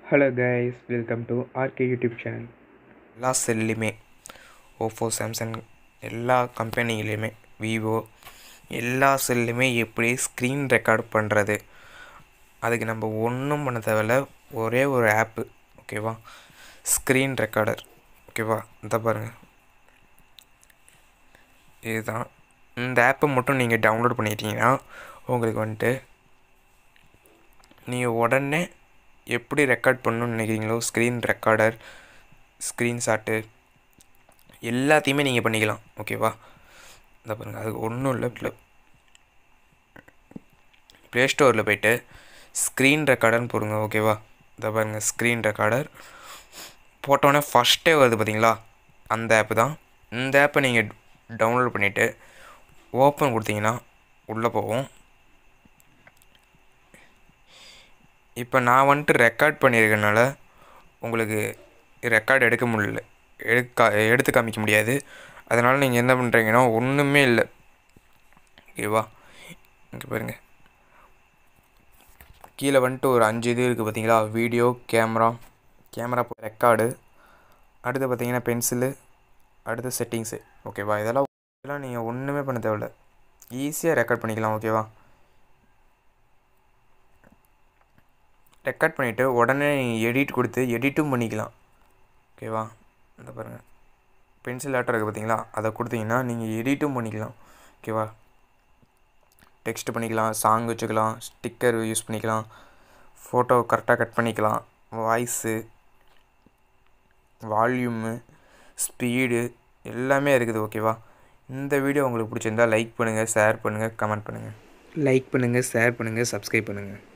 hello guys welcome to R K YouTube channel எல்லா செல்லுமே Oppo Samsung எல்லா கம்பெனிலையுமே விவோ எல்லா செல்லுமே எப்படி ஸ்க்ரீன் ரெக்கார்ட் பண்ணுறது அதுக்கு நம்ம ஒன்றும் பண்ண தேவையில்ல ஒரே ஒரு ஆப்பு ஓகேவா ஸ்க்ரீன் ரெக்கார்டர் ஓகேவா இந்த பாருங்கள் இதுதான் இந்த ஆப்பை மட்டும் நீங்கள் டவுன்லோட் பண்ணிட்டீங்கன்னா உங்களுக்கு வந்துட்டு நீங்கள் உடனே எப்படி ரெக்கார்ட் பண்ணணும்னு நினைக்கிறீங்களோ ஸ்க்ரீன் ரெக்கார்டர் ஸ்க்ரீன்ஷாட்டு எல்லாத்தையுமே நீங்கள் பண்ணிக்கலாம் ஓகேவா இந்த பாருங்கள் அது ஒன்றும் இல்லை ப்ளே ப்ளே ஸ்டோரில் போயிட்டு ஸ்க்ரீன் ரெக்கார்டர்னு போடுங்க ஓகேவா இந்த பாருங்கள் ஸ்க்ரீன் ரெக்கார்டர் போட்டோன்னே ஃபஸ்ட்டே வருது பார்த்தீங்களா அந்த ஆப்பு தான் இந்த ஆப்பை நீங்கள் டவுன்லோட் பண்ணிவிட்டு ஓப்பன் கொடுத்தீங்கன்னா உள்ளே போவோம் இப்போ நான் வந்துட்டு ரெக்கார்ட் பண்ணியிருக்கனால உங்களுக்கு ரெக்கார்ட் எடுக்க முடியல எடுக்க எடுத்து காமிக்க முடியாது அதனால் நீங்கள் என்ன பண்ணுறீங்கன்னா ஒன்றுமே இல்லை ஓகேவா இங்கே பாருங்கள் கீழே வந்துட்டு ஒரு அஞ்சு இது இருக்குது பார்த்தீங்களா வீடியோ கேமரா கேமரா ரெக்கார்டு அடுத்து பார்த்தீங்கன்னா பென்சிலு அடுத்து செட்டிங்ஸு ஓகேவா இதெல்லாம் இதெல்லாம் நீங்கள் ஒன்றுமே பண்ண தேவையில்ல ஈஸியாக ரெக்கார்ட் பண்ணிக்கலாம் ஓகேவா ரெக்கார்ட் பண்ணிவிட்டு உடனே எடிட் கொடுத்து எடிட்டும் பண்ணிக்கலாம் ஓகேவா இந்த பாருங்கள் பென்சில் ஆட்டம் இருக்குது பார்த்தீங்களா அதை கொடுத்தீங்கன்னா நீங்கள் எடிட்டும் பண்ணிக்கலாம் ஓகேவா டெக்ஸ்ட் பண்ணிக்கலாம் சாங் வச்சுக்கலாம் ஸ்டிக்கர் யூஸ் பண்ணிக்கலாம் ஃபோட்டோ கரெக்டாக கட் பண்ணிக்கலாம் வாய்ஸு வால்யூமு ஸ்பீடு எல்லாமே இருக்குது ஓகேவா இந்த வீடியோ உங்களுக்கு பிடிச்சிருந்தா லைக் பண்ணுங்கள் ஷேர் பண்ணுங்கள் கமெண்ட் பண்ணுங்கள் லைக் பண்ணுங்கள் ஷேர் பண்ணுங்கள் சப்ஸ்கிரைப் பண்ணுங்கள்